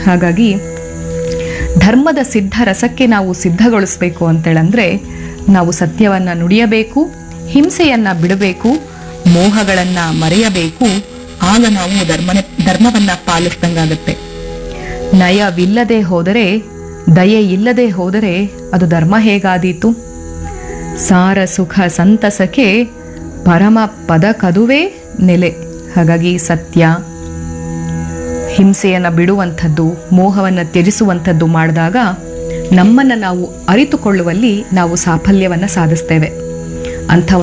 ಹಾಗಾಗಿ ಧರ್ಮದ ಸಿದ್ಧ ರಸಕ್ಕೆ ನಾವು ಸಿದ್ಧಗೊಳಿಸ್ಬೇಕು ಅಂತೇಳಂದ್ರೆ ನಾವು ಸತ್ಯವನ್ನ ನುಡಿಯಬೇಕು ಹಿಂಸೆಯನ್ನ ಬಿಡಬೇಕು ಮೋಹಗಳನ್ನ ಮರೆಯಬೇಕು ಆಗ ನಾವು ಧರ್ಮನ ಧರ್ಮವನ್ನ ಪಾಲಿಸ್ದಂಗಾಗತ್ತೆ ನಯವಿಲ್ಲದೆ ಹೋದರೆ ದಯೆ ಇಲ್ಲದೆ ಹೋದರೆ ಅದು ಧರ್ಮ ಹೇಗಾದೀತು ಸಾರ ಸುಖ ಸಂತಸಕ್ಕೆ ಪರಮ ಪದ ಕದುವೆ ನೆಲೆ ಹಾಗಾಗಿ ಸತ್ಯ ಹಿಂಸೆಯನ್ನು ಬಿಡುವಂಥದ್ದು ಮೋಹವನ್ನು ತ್ಯಜಿಸುವಂಥದ್ದು ಮಾಡಿದಾಗ ನಮ್ಮನ್ನು ನಾವು ಅರಿತುಕೊಳ್ಳುವಲ್ಲಿ ನಾವು ಸಾಫಲ್ಯವನ್ನು ಸಾಧಿಸ್ತೇವೆ ಅಂಥ